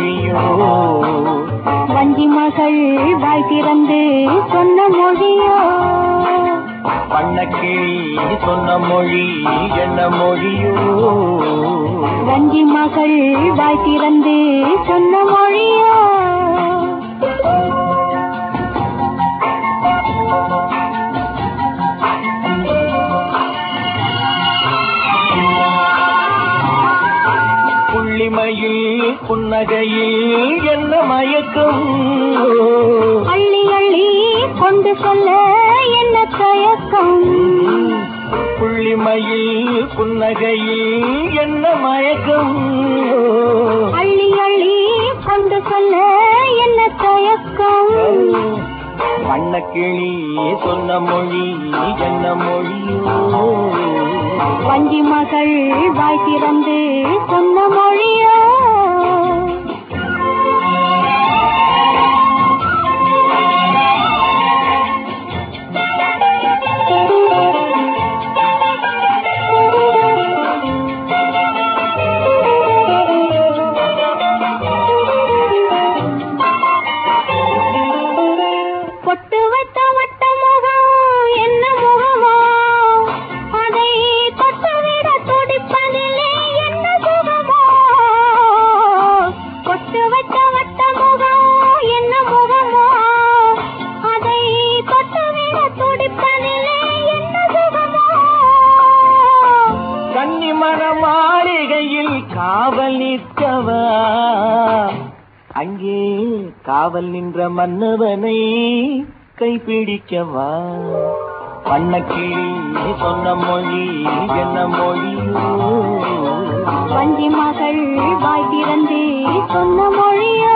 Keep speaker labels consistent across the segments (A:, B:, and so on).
A: மொழியோ
B: வஞ்சி மகள் வாய் திறந்து சொன்ன மொழியோ
A: பண்ணக்கிளி சொன்ன மொழி என்ன மொழியோ
B: வஞ்சி மகள் வாய் திறந்து சொன்ன மொழியோ
A: புள்ளிமையில் புன்னகையில் என்ன மயக்கம்
B: அள்ளி அள்ளி கொண்டு சொல்ல என்ன தயக்கம்
A: புள்ளிமையில் புன்னகையில் என்ன மயக்கம்
B: அள்ளி அள்ளி கொண்டு சொல்ல என்ன தயக்கம்
A: வண்ணக்கிளி சொன்ன மொழி என்ன மொழியோ
B: வஞ்சி மகள் வாய் திறந்து சொன்ன மொழியோ பொட்டு வைத்த வட்ட முகம் என்ன முகமோ அதை தொட்டுவிட துடிப்பதிலே என்ன சுகமோ பொட்டு வைத்த வட்ட முகம் என்ன முகமோ அதை தொட்டுவிட துடிப்பதிலே என்ன சுகமோ
A: கன்னிமர மாளிகையில் காவல் நிற்கவா அங்கே காவல் நின்ற மன்னவனை கைப்பிடிக்கவா வண்ணக்கிளி சொன்ன மொழி என்ன மொழியோ
B: வஞ்சி மகள் வாய் திறந்து சொன்ன மொழியோ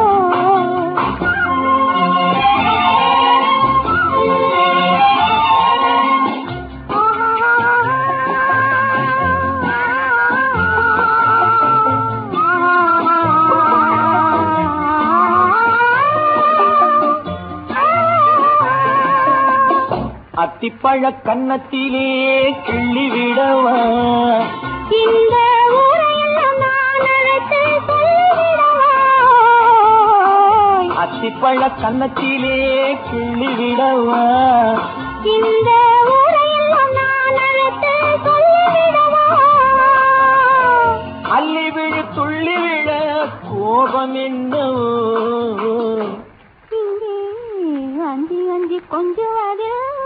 A: அத்திப்பழ கன்னத்திலே கிள்ளி விடவா
B: இந்த ஊரையெல்லாம் நான் அழைத்து சொல்லிவிடவா
A: அத்திப்பழ கன்னத்திலே கிள்ளி விடவா
B: இந்த ஊரையெல்லாம் நான் அழைத்து சொல்லிவிடவா
A: அள்ளி விழு துள்ளி விழ கோபம் என்னவோ
B: இங்கே அஞ்சி அஞ்சி கொஞ்சுவது